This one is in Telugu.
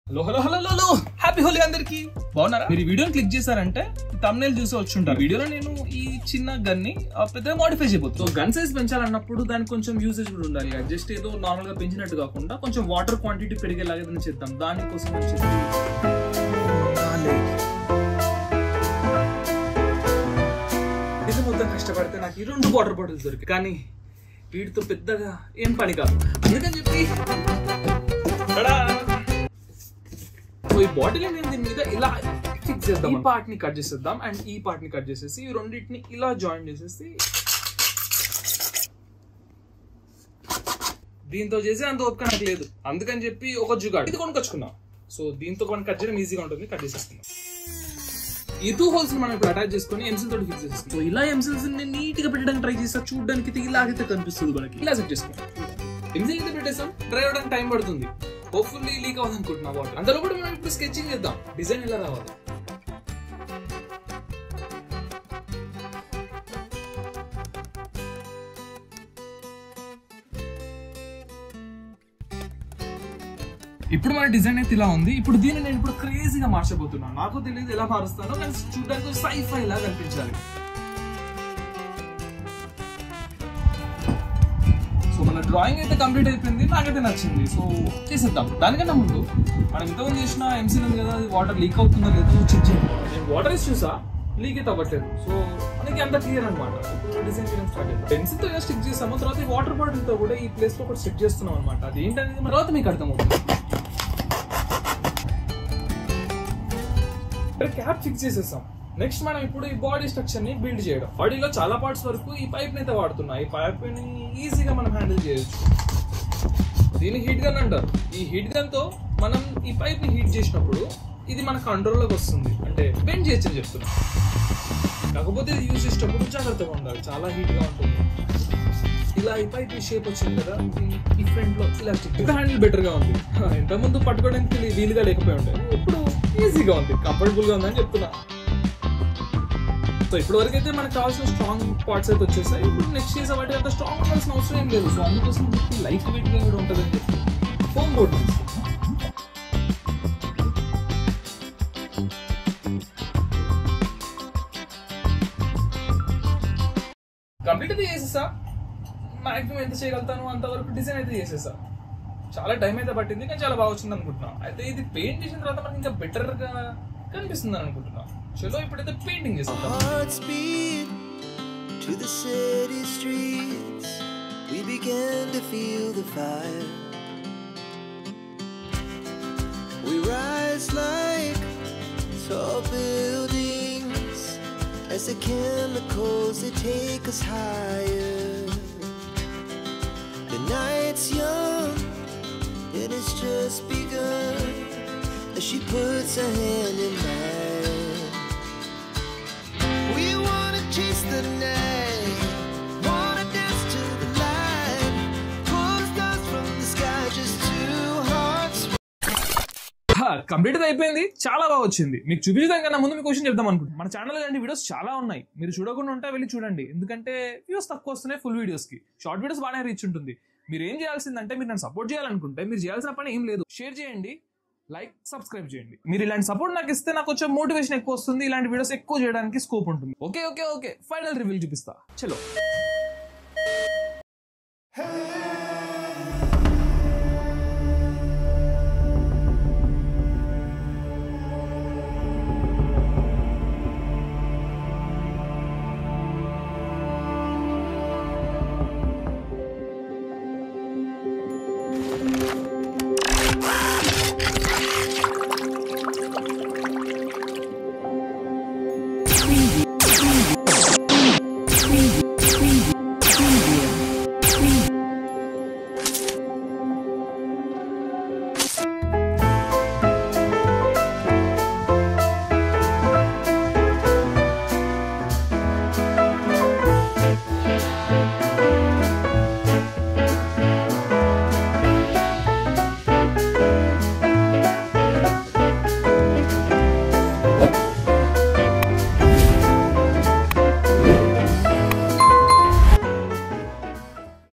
Hello hello hello hello happy Holi అందరికి బాగున్నారా మీరు ఈ వీడియోని క్లిక్ చేశారంటే తమ్నేల్ చూసి వచ్చుంటారు వీడియోలో నేను ఈ చిన్న గన్ ని ఆ, పెద్దగా మోడిఫై చేయబోతుంది సో గన్ సైజ్ పెంచాలన్నప్పుడు దానికి కొంచెం యూసేజ్ కూడా ఉండాలి జస్ట్ ఏదో నార్మల్ గా పెంచినట్టు కాకుండా కొంచెం వాటర్ క్వాంటిటీ పెరిగేలాగా ఏదైనా చేద్దాం దానికోసం వచ్చేసి ఇది మొత్తం కష్టపడితే నాకు ఈ రెండు వాటర్ బాటిల్స్ దొరికి కానీ వీటితో పెద్దగా ఏం పని కాదు అందుకని చెప్పి తడా! సో ఈ బాటిల్ నేను దీని మీద ఇలా ఫిక్స్ చేద్దాం ఈ పార్ట్ ని కట్ చేసేద్దాం అండ్ ఈ పార్ట్ ని కట్ చేసేసి ఈ రెండింటిని ఇలా జాయిన్ చేసేసి దీంతో చేసే అంత ఓపిక నాకు లేదు అందుకని చెప్పి ఒక జుగాడ్ ఇది కొనుకొచ్చుకున్నాం సో దీంతో కొన్ని కట్ చేయడం ఈజీగా ఉంటుంది కట్ చేసేసుకుందాం ఈ టూ హోల్స్ మనం ఇప్పుడు అటాచ్ చేసుకొని ఎంసిల్ తోటి ఫిక్స్ చేసుకుంటాం సో ఇలా ఎంసిల్స్ ని నీట్ గా పెట్టడానికి ట్రై చేస్తా చూడడానికి అయితే ఇలాగైతే కనిపిస్తుంది మనకి ఇలా సెట్ చేసుకుంటాం ఎంసిల్ అయితే పెట్టేసాం డ్రై అవడానికి టైం పడుతుంది హోప్ఫుల్లీ లీక్ అవ్వదు అనుకుంటున్నా వాటర్ అందులో కూడా మనం ఇప్పుడు స్కెచింగ్ చేద్దాం డిజైన్ ఎలా రావాలి ఇప్పుడు మన డిజైన్ అయితే ఇలా ఉంది ఇప్పుడు దీన్ని నేను ఇప్పుడు క్రేజీగా మార్చబోతున్నాను నాకు తెలియదు ఎలా మారుస్తానో కానీ చూడడానికి సైఫై లాగా కనిపించాలి సో మన డ్రాయింగ్ అయితే కంప్లీట్ అయిపోయింది నాకైతే నచ్చింది సో చేసేద్దాం దానికన్నా ముందు మనం ఇంతకుముందు చేసిన ఎంసీల్ ఉంది కదా వాటర్ లీక్ అవుతుందో లేదో చెక్ చేయాలి నేను వాటర్ వేసి చూసా లీక్ అయితే అవ్వట్లేదు సో మనకి అంత క్లియర్ అనమాట ఇప్పుడు డిజైన్ చేయడం స్టార్ట్ చేద్దాం పెన్సిల్ తో ఇలా స్టిక్ చేసాము తర్వాత ఈ వాటర్ బాటిల్ తో కూడా ఈ ప్లేస్ లో ఒకటి సెట్ చేస్తున్నాం అనమాట అది ఏంటనేది మన తర్వాత మీకు అర్థమవుతుంది క్యాప్ ఫిక్స్ చేసేసాం నెక్స్ట్ మనం ఇప్పుడు ఈ బాడీ స్ట్రక్చర్ ని బిల్డ్ చేయడం బాడీలో చాలా పార్ట్స్ వరకు ఈ పైప్ అయితే వాడుతున్నా ఈ పైప్ ని ఈజీగా మనం హ్యాండిల్ చేయొచ్చు దీన్ని హీట్ గన్ అంటారు ఈ హీట్ గన్ తో మనం ఈ పైప్ ని హీట్ చేసినప్పుడు ఇది మన కంట్రోల్ లోకి వస్తుంది అంటే బెండ్ చేయొచ్చు అని చెప్తున్నా కాకపోతే ఇది యూజ్ చేసేటప్పుడు జాగ్రత్తగా ఉండాలి చాలా హీట్ గా ఉంటుంది ఇలా ఈ పైప్ షేప్ వచ్చింది కదా ఈ- ఈ ఫ్రంట్ లో ఇలా ఇంకా హ్యాండిల్ బెటర్ గా ఉంది ఇంత ముందు పట్టుకోవడానికి ఇది వీలుగా లేకపోయి ఉండే ఇప్పుడు ఈజీగా ఉంది కంఫర్టబుల్ గా ఉందని చెప్తున్నా సో ఇప్పటి వరకు అయితే మనకు కావాల్సిన స్ట్రాంగ్ పార్ట్స్ అయితే వచ్చేసాయి ఇప్పుడు నెక్స్ట్ చేసే వాటి అంత స్ట్రాంగ్ ఉండాల్సిన అవసరం ఏం లేదు సో అందుకోసం లైట్ వెయిట్ గా కూడా ఉంటుంది అని చెప్పి ఫోమ్ బోర్డ్ కంప్లీట్ అయితే చేసేసా మాక్సిమం ఎంత చేయగలుగుతాను అంతవరకు డిజైన్ అయితే చేసేసా చాలా టైం అయితే పట్టింది కానీ చాలా బాగా వచ్చింది అనుకుంటున్నా అయితే ఇది పెయింట్ చేసిన తర్వాత మనకి ఇంకా బెటర్ గా కనిపిస్తుంది అనుకుంటున్నా చలో ఇప్పుడైతే పెయింటింగ్ చేసేద్దాం Hearts beat to the city streets. We began to feel the fire. We rise like tall buildings as the chemicals they take us higher. The night's young and it's just begun as she puts her hand in mine. We wanna chase the night, wanna dance to the light, pull stars from the sky, just two hearts. Complete అయిపోయింది చాలా బాగా వచ్చింది మీకు చూపించడం కన్నా ముందు మీకు క్వశ్చన్ చెప్దాం అనుకుంటున్నాను మన ఛానల్ ఇలాంటి వీడియోస్ చాలా ఉన్నాయి మీరు చూడకుండా ఉంటే వెళ్ళి చూడండి ఎందుకంటే వ్యూస్ తక్కువ వస్తున్నాయి ఫుల్ వీడియోస్ కి షార్ట్ వీడియోస్ బాగానే రీచ్ ఉంటుంది మీరు ఏం చేయాల్సిందంటే మీరు నన్ను సపోర్ట్ చేయాలనుకుంటే మీరు చేయాల్సిన పని ఏం లేదు షేర్ చేయండి లైక్ సబ్స్క్రైబ్ చేయండి మీరు ఇలాంటి సపోర్ట్ నాకు ఇస్తే నాకు కొంచెం మోటివేషన్ ఎక్కువ వస్తుంది ఇలాంటి వీడియోస్ ఎక్కువ చేయడానికి స్కోప్ ఉంటుంది okay okay okay final review చూపిస్తా చలో Hey,